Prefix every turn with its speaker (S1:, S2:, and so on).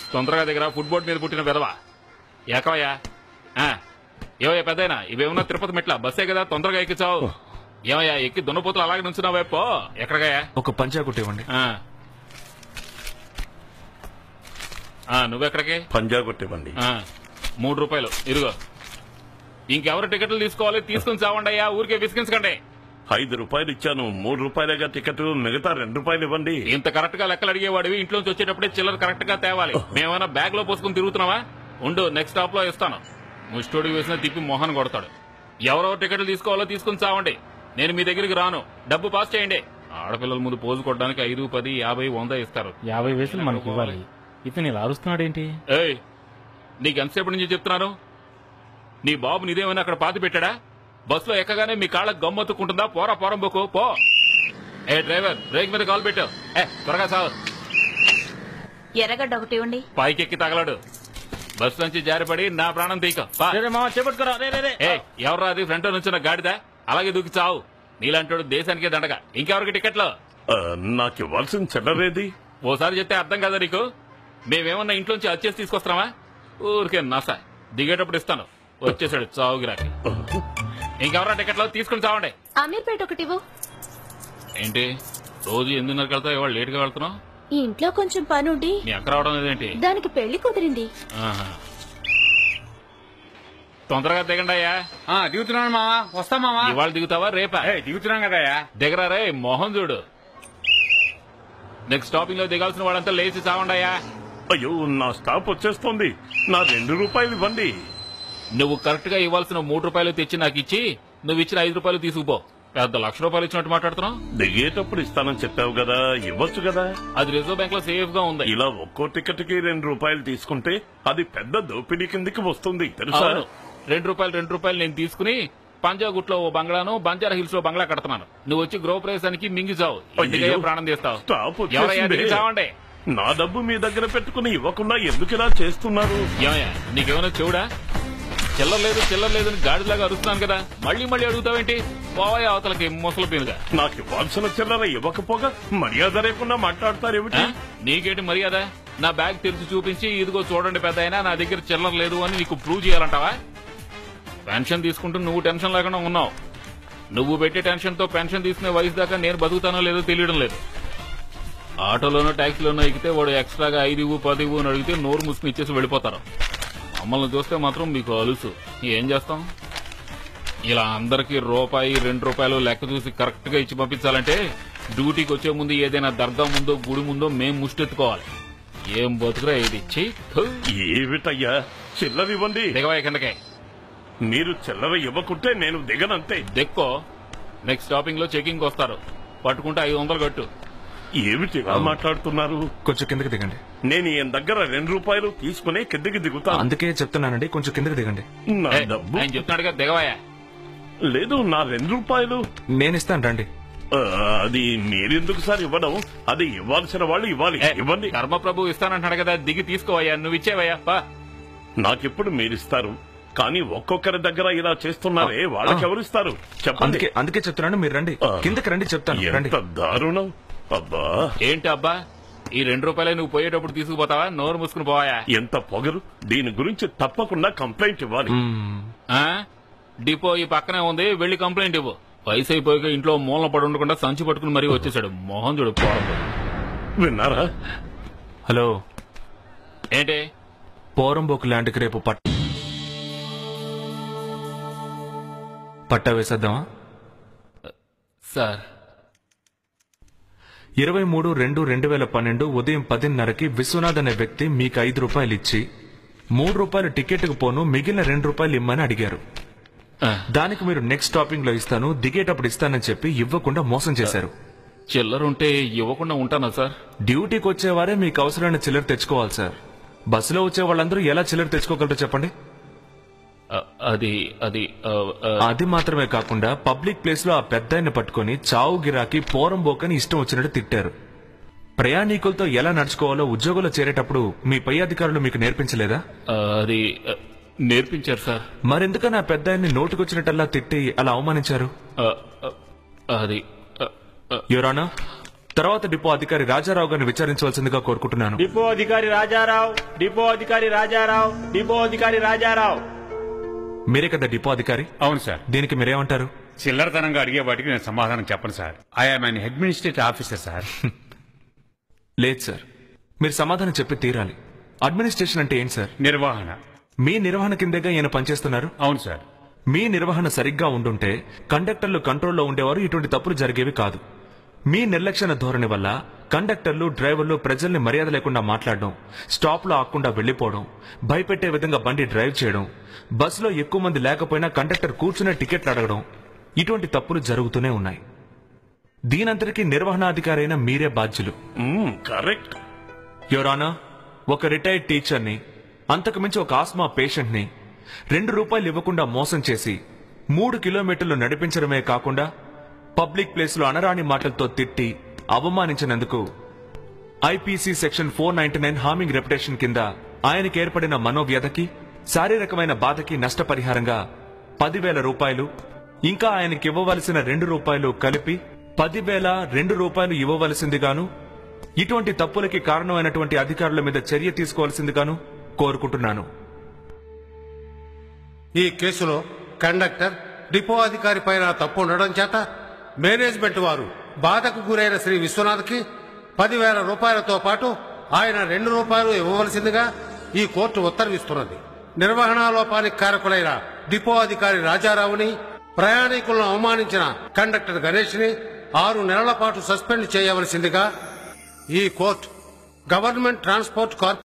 S1: తొందరగా దగ్గర ఫుట్బోర్డ్ మీద పుట్టిన వెదవా ఎక్కవయ్యా ఆ, ఏవయ్యా పెద్దయినా ఇవేమన్నా తిరుపతి మెట్ల బస్సే కదా తొందరగా ఎక్కిచావు ఏమయ్యా ఎక్కి దున్నపోతులు అలాగే నుంచున్నావే పో ఎక్కడికయ్యా
S2: ఒక పంచా కొట్టివ్వండి
S1: ఆ. ఆ, నువ్వెక్కడికి
S3: పంజా కొట్టివ్వండి
S1: ఆ, మూడు రూపాయలు ఇదిగో ఇంకెవరు టికెట్లు తీసుకోవాలి తీసుకుని చావండి అయ్యా ఊరికే విసిగించకండి
S3: ఐదు రూపాయలు ఇచ్చాను మూడు రూపాయలేగా టికెట్ మిగతా రెండు రూపాయలు ఇవ్వండి
S1: ఇంత కరెక్ట్ గా లెక్కలు అడిగేవాడివి ఇంట్లోంచి వచ్చేటప్పుడే చిల్లర కరెక్ట్ గా తేవాలి మేమైనా బ్యాగ్ లో పోసుకుని తిరుగుతున్నావా ఉండు నెక్స్ట్ స్టాప్ లో ఇస్తాను ముస్టోడి వేసిన తిప్పి మొహన్ కొడతాడు ఎవరెవరు టికెట్లు తీసుకోవాలో తీసుకుని చావండి నేను మీ దగ్గరికి రాను డబ్బు పాస్ చేయండి ఆడపిల్లల ముందు పోజు కొట్టడానికి ఐదు పది యాభై వంద ఇస్తారు
S4: యాభై వేసులు మనకి ఇవ్వాలి ఇతను ఇలా అరుస్తున్నాడేంటి
S1: ఏయ్ నీకు ఎంతసేపు నుంచి చెప్తున్నాను నీ బాబు నీదేమైనా అక్కడ పాతి పెట్టాడా బస్సులో ఎక్కగానే మీ కాళ్ళకు గమ్మత్తుకుంటుందా పోరా పోరం బొక్కు పో ఏ డ్రైవర్ బ్రేక్ మీద కాల్ పెట్టావు ఏ త్వరగా సాగు
S5: ఎర్రగడ్డ ఒకటి ఇవ్వండి
S1: పైకెక్కి తగలడు బస్సు నుంచి జారిపడి నా ప్రాణం తీక పా.
S4: మామ చేపట్టుకురా రే రే రే
S1: ఏ ఎవర్రా అది ఫ్రంట్ నుంచి గాడిద అలాగే దూకి చావు నీలాంటోడు దేశానికే దండగా ఇంకెవరికి టికెట్లు
S3: ఆ, నాకు ఇవ్వాల్సిన చిల్లరేది
S1: ఓసారి చెప్తే అర్థం కదా నీకు మేమేమన్నా ఇంట్లోంచి వచ్చేసి తీసుకొస్తామా ఊరికే నస దిగేటప్పుడు ఇస్తాను వచ్చేసాడు చావుగిరాకి ఇంకెవరా టికెట్లు తీసుకుని చావండి
S6: అమీర్పేట ఒకటి ఇవ్వు
S1: ఏంటి రోజు ఎనిమిదిన్నరకు వెళ్తావు ఇవాళ లేట్ గా వెళ్తున్నావు
S6: ఈ ఇంట్లో కొంచెం పని ఉండి
S1: మీ అక్క రావడం లేదేంటి
S6: దానికి పెళ్లి కుదిరింది
S1: ఆహా. తొందరగా దిగండి అయ్యా
S7: ఆ దిగుతున్నాను మావా వస్తా మావా
S1: ఇవాళ దిగుతావా రేపా
S7: ఏ దిగుతున్నాం కదయ్యా
S1: దిగరా రే మోహన్ చూడు నెక్స్ట్ స్టాపింగ్ లో దిగాల్సిన వాళ్ళంతా లేచి చావండి అయ్యా
S3: అయ్యో నా స్టాప్ వచ్చేస్తోంది నా రెండు రూపాయలు ఇవ్వండి
S1: నువ్వు కరెక్ట్ గా ఇవ్వాల్సిన మూడు రూపాయలు తెచ్చి నాకు ఇచ్చి నువ్వు ఇచ్చిన ఐదు రూపాయలు తీసుకుపో పెద్ద లక్ష రూపాయలు ఇచ్చినట్టు మాట్లాడుతున్నావు
S3: దిగేటప్పుడు ఇస్తానని చెప్పావు కదా ఇవ్వచ్చు కదా
S1: అది రిజర్వ్ బ్యాంక్ లో సేఫ్ గా ఉంది
S3: ఇలా ఒక్కో టికెట్ కి రెండు రూపాయలు తీసుకుంటే అది పెద్ద దోపిడీ కిందికి వస్తుంది తెలుసా
S1: అవును రెండు రూపాయలు రెండు రూపాయలు నేను తీసుకుని పంజాగుట్లో ఓ బంగ్లాను బంజారా హిల్స్ లో బంగ్లా కడుతున్నాను నువ్వు వచ్చి గృహప్రవేశానికి మింగి చావు ఇంటికయ్యే
S3: అయ్యో.
S1: ప్రాణం తీస్తావు
S3: స్టాప్
S1: ఎవరయ్యా
S3: వచ్చేసిందే.
S1: దిగి చావండి
S3: నా డబ్బు మీ దగ్గర పెట్టుకుని ఇవ్వకుండా ఎందుకు ఇలా చేస్తున్నారు
S1: ఏమయ్యా నీకేమైనా చెవుడా చిల్లర లేదు చిల్లర లేదని గాడిలాగా అరుస్తున్నాను కదా మళ్ళీ మళ్ళీ అడుగుతావేంటి పోవాయి అవతలకి ముసలి పీనుగా
S3: నాకు ఇవ్వాల్సిన చిల్లర ఇవ్వకపోగా మర్యాద లేకుండా మాట్లాడతారేమిటి
S1: ఆ? నీకేంటి మర్యాద నా బ్యాగ్ తెరిచి చూపించి ఇదిగో చూడండి పెద్ద అయినా నా దగ్గర చిల్లర లేదు అని నీకు ప్రూవ్ చేయాలంటావా పెన్షన్ తీసుకుంటూ నువ్వు టెన్షన్ లేకుండా ఉన్నావు నువ్వు పెట్టే టెన్షన్ తో పెన్షన్ తీసుకునే వయసు దాకా నేను బతుకుతానో లేదో తెలియడం లేదు ఆటోలోనో ట్యాక్సీలోనో ఎక్కితే వాడు ఎక్స్ట్రాగా ఐదు ఇవ్వు పది ఇవ్వు అని అడిగితే నోరు మూసుకుని ఇచ్చేసి వెళ్ళిపోతారు మమ్మల్ని చూస్తే మాత్రం మీకు అలుసు ఏం చేస్తాం ఇలా అందరికి రూపాయి రెండు రూపాయలు లెక్క చూసి కరెక్ట్ గా ఇచ్చి పంపించాలంటే డ్యూటీకి వచ్చే ముందు ఏదైనా దర్గా ముందో గుడి ముందో మేం ముష్టెత్తుకోవాలి ఏం బతుకురా ఇది ఇచ్చి థు.
S3: ఏమిటయ్యా చిల్లర ఇవ్వండి
S1: దిగవాయ కిందకే
S3: మీరు చిల్లర ఇవ్వకుంటే నేను దిగనంతే
S1: దెక్కో నెక్స్ట్ స్టాపింగ్ లో చెకింగ్ వస్తారు పట్టుకుంటే ఐదు వందలు కట్టు
S3: ఏమిటి ఇలా మాట్లాడుతున్నారు
S2: కొంచెం కిందకి దిగండి
S3: నేను ఈయన దగ్గర రెండు రూపాయలు తీసుకునే కిందకి దిగుతాను
S2: అందుకే చెప్తున్నానండి కొంచెం కిందకి దిగండి
S3: నా
S1: ఏయ్,
S3: డబ్బు
S1: ఆయన చెప్తున్నాడుగా దిగవాయా
S3: లేదు నా రెండు రూపాయలు
S2: నేను ఇస్తాను రండి
S3: ఆ, అది మీరెందుకు సార్ ఇవ్వడం అది ఇవ్వాల్సిన వాళ్ళు ఇవ్వాలి
S1: ఏ,
S3: ఇవ్వండి
S1: కర్మ ప్రభు ఇస్తానంటున్నాడు కదా దిగి తీసుకోవయ్యా నువ్వు ఇచ్చేవయ్యా పా
S3: నాకెప్పుడు మీరిస్తారు కానీ ఒక్కొక్కరి దగ్గర ఇలా చేస్తున్నారే వాళ్ళకి ఎవరిస్తారు చెప్పండి
S2: అందుకే అందుకే చెప్తున్నాను మీరు రండి
S3: ఆ.
S2: కిందకి రండి చెప్తాను రండి
S3: ఎంత దారుణం అబ్బా
S1: ఏంటి అబ్బా ఈ రెండు రూపాయలే నువ్వు పోయేటప్పుడు తీసుకుపోతావా నోరు మూసుకుని పోవాయా
S3: ఎంత పొగరు దీని గురించి తప్పకుండా కంప్లైంట్ ఇవ్వాలి
S2: మ్మ్.
S1: ఆ? డిపో ఈ పక్కనే ఉంది వెళ్లి కంప్లైంట్ ఇవ్వు వయసు అయిపోయాక ఇంట్లో మూలన పడి ఉండకుండా సంచి పట్టుకుని మరీ వచ్చేసాడు మోహన్ చూడు పోరడు.
S3: విన్నారా
S2: హలో
S1: ఏంటి
S2: పోరంబోకు ల్యాండ్కి రేపు పట్ట పట్టా వేసేద్దామా
S1: సార్
S2: ఇరవై మూడు రెండు రెండు వేల పన్నెండు ఉదయం పదిన్నరకి విశ్వనాథ్ అనే వ్యక్తి మీకు ఐదు రూపాయలు ఇచ్చి మూడు రూపాయలు టికెట్కు పోను మిగిలిన రెండు రూపాయలు ఇమ్మని అడిగారు
S1: ఆ,
S2: దానికి మీరు నెక్స్ట్ స్టాపింగ్ లో ఇస్తాను దిగేటప్పుడు ఇస్తానని చెప్పి ఇవ్వకుండా మోసం చేశారు
S1: చిల్లర ఉంటే ఇవ్వకుండా ఉంటానా సార్
S2: డ్యూటీకి వచ్చేవారే మీకు అవసరమైన చిల్లర తెచ్చుకోవాలి సార్ బస్సులో వచ్చే వాళ్ళందరూ ఎలా చిల్లర తెచ్చుకోగలరో చెప్పండి
S1: ఆ, అది అది ఆ, ఆ,
S2: అది మాత్రమే కాకుండా పబ్లిక్ ప్లేస్ లో ఆ పెద్దాయన్ని పట్టుకొని చావు గిరాకి పోరం బోకని ఇష్టం వచ్చినట్టు తిట్టారు ప్రయాణికులతో ఎలా నడుచుకోవాలో ఉద్యోగంలో చేరేటప్పుడు మీ పై అధికారులు మీకు నేర్పించలేదా
S1: ఆ, అది ఆ, నేర్పించారు సార్
S2: మరెందుకని ఆ పెద్దాయన్ని నోటుకొచ్చినట్టల్లా తిట్టి అలా అవమానించారు
S1: ఆ, ఆ, అది ఆ, ఆ,
S2: యువరానా తర్వాత డిపో అధికారి రాజారావు గారిని విచారించవలసిందిగా కోరుకుంటున్నాను
S7: డిపో అధికారి రాజారావు డిపో అధికారి రాజారావు డిపో అధికారి రాజారావు
S2: మీరే కదా డిపో అధికారి
S7: అవును సార్
S2: దీనికి మీరేమంటారు
S7: చిల్లరతనంగా అడిగే వాటికి నేను సమాధానం చెప్పను sir I'm an administrative officer sir
S2: లేదు సార్ మీరు సమాధానం చెప్పి తీరాలి అడ్మినిస్ట్రేషన్ అంటే ఏంటి సార్
S7: నిర్వహణ
S2: మీ నిర్వహణ కిందేగా ఈయన పనిచేస్తున్నారు
S7: అవును సార్
S2: మీ నిర్వహణ సరిగ్గా ఉండుంటే కండక్టర్లు కంట్రోల్లో ఉండేవారు ఇటువంటి తప్పులు జరిగేవి కాదు మీ నిర్లక్ష్యణ ధోరణి వల్ల కండక్టర్లు డ్రైవర్లు ప్రజల్ని మర్యాద లేకుండా మాట్లాడడం స్టాప్లో ఆకుండా వెళ్లిపోవడం భయపెట్టే విధంగా బండి డ్రైవ్ చేయడం బస్సులో ఎక్కువ మంది లేకపోయినా కండక్టర్ కూర్చునే టికెట్లు అడగడం ఇటువంటి తప్పులు జరుగుతూనే ఉన్నాయి దీనంతటికీ నిర్వహణాధికారి అయిన మీరే బాధ్యులు
S3: మ్మ్, కరెక్ట్
S2: యోరానా ఒక రిటైర్డ్ టీచర్ని అంతకుమించి ఒక ఆస్మా పేషెంట్ని రెండు రూపాయలు ఇవ్వకుండా మోసం చేసి మూడు కిలోమీటర్లు నడిపించడమే కాకుండా పబ్లిక్ ప్లేస్లో అనరాని మాటలతో తిట్టి అవమానించినందుకు IPC section four ninety nine harming reputation కింద ఆయనకి ఏర్పడిన మనోవ్యధకి శారీరకమైన బాధకి నష్టపరిహారంగా పదివేల రూపాయలు ఇంకా ఆయనకి ఇవ్వవలసిన రెండు రూపాయలు కలిపి పదివేల రెండు రూపాయలు ఇవ్వవలసిందిగాను ఇటువంటి తప్పులకి కారణమైనటువంటి అధికారుల మీద చర్య తీసుకోవాల్సిందిగాను కోరుకుంటున్నాను
S8: ఈ కేసులో కండక్టర్ డిపో అధికారి పైన తప్పు ఉండడం చేత మేనేజ్మెంట్ వారు బాధకు గురైన శ్రీ విశ్వనాథ్కి పదివేల రూపాయలతో పాటు ఆయన రెండు రూపాయలు ఇవ్వవలసిందిగా ఈ కోర్టు ఉత్తర్విస్తున్నది నిర్వహణా లోపానికి కారకులైన డిపో అధికారి రాజారావుని ప్రయాణికులను అవమానించిన కండక్టర్ గణేష్ ని ఆరు నెలల పాటు సస్పెండ్ చేయవలసిందిగా ఈ కోర్టు గవర్నమెంట్ ట్రాన్స్పోర్ట్ కార్పొరేషన్